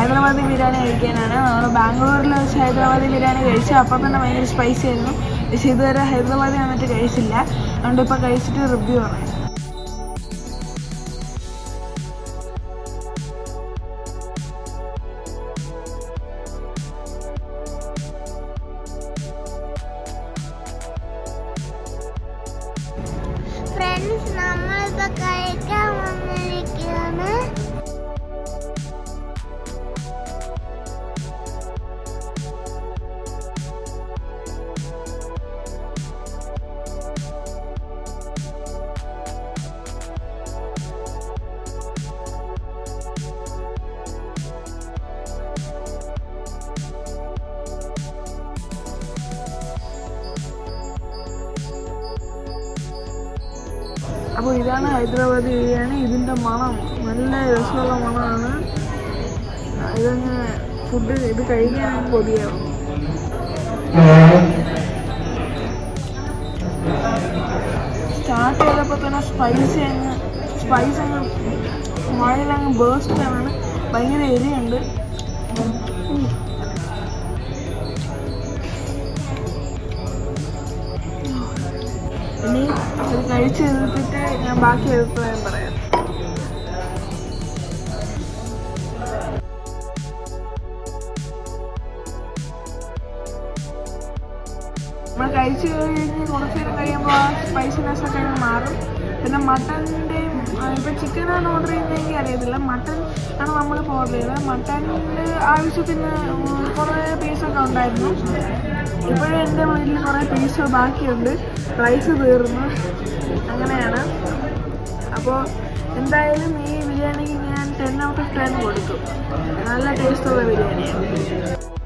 ഹൈദരാബാദി ബിരിയാണി കഴിക്കാനാണ് നമ്മൾ ബാംഗ്ലൂരിൽ വെച്ച് ഹൈദരാബാദി ബിരിയാണി കഴിച്ചു അപ്പോൾ തന്നെ ഭയങ്കര സ്പൈസി ആയിരുന്നു പക്ഷേ ഇതുവരെ ഹൈദരാബാദി വന്നിട്ട് കഴിച്ചില്ല അതുകൊണ്ട് ഇപ്പോൾ കഴിച്ചിട്ട് റിവ്യൂ പറയാം ഫ്രണ്ട്സ് നമ്മളിപ്പോ കഴിക്കാൻ വന്നിരിക്കുകയാണ് അപ്പോൾ ഇതാണ് ഹൈദരാബാദി ബിരിയാണി ഇതിൻ്റെ മണം നല്ല രസമുള്ള മണമാണ് ഇതങ്ങ് ഫുഡ് ഇത് കഴിക്കാൻ കൊതിയാവും സ്റ്റാർട്ട് ചെയ്തപ്പോൾ തന്നെ സ്പൈസി അങ്ങ് സ്പൈസ് അങ്ങ് വായിലങ്ങ് ബേസ്റ്റ് ആണ് ഭയങ്കര എരിയുണ്ട് ഉം. ഇനി ഇത് കഴിച്ച് തീർത്തിട്ട് ഞാൻ ബാക്കി അഭിപ്രായം പറയാം നമ്മൾ കഴിച്ച് കഴിഞ്ഞ് കുറച്ച് നേരം കഴിയുമ്പോൾ ആ സ്പൈസിനെസ് ഒക്കെ അങ്ങ് മാറും പിന്നെ മട്ടൻ്റെയും ഇപ്പം ചിക്കനാണ് ഓർഡർ ചെയ്യുന്നതെങ്കിൽ അറിയത്തില്ല മട്ടൺ ആണ് നമ്മളിപ്പോൾ ഓർഡർ ചെയ്തത് മട്ടൻ്റെ ആവശ്യത്തിന് ഉം, കുറേ പീസൊക്കെ ഉണ്ടായിരുന്നു ഇപ്പോഴും എൻ്റെ വീട്ടിൽ കുറേ പീസ് ബാക്കിയുണ്ട് റൈസ് തീർന്നു അങ്ങനെയാണ് അപ്പോൾ എന്തായാലും ഈ ബിരിയാണിക്ക് ഞാൻ ടെൻ ഔട്ട് ഓഫ് ടെൻ കൊടുക്കും നല്ല ടേസ്റ്റുള്ള ബിരിയാണിയാണ്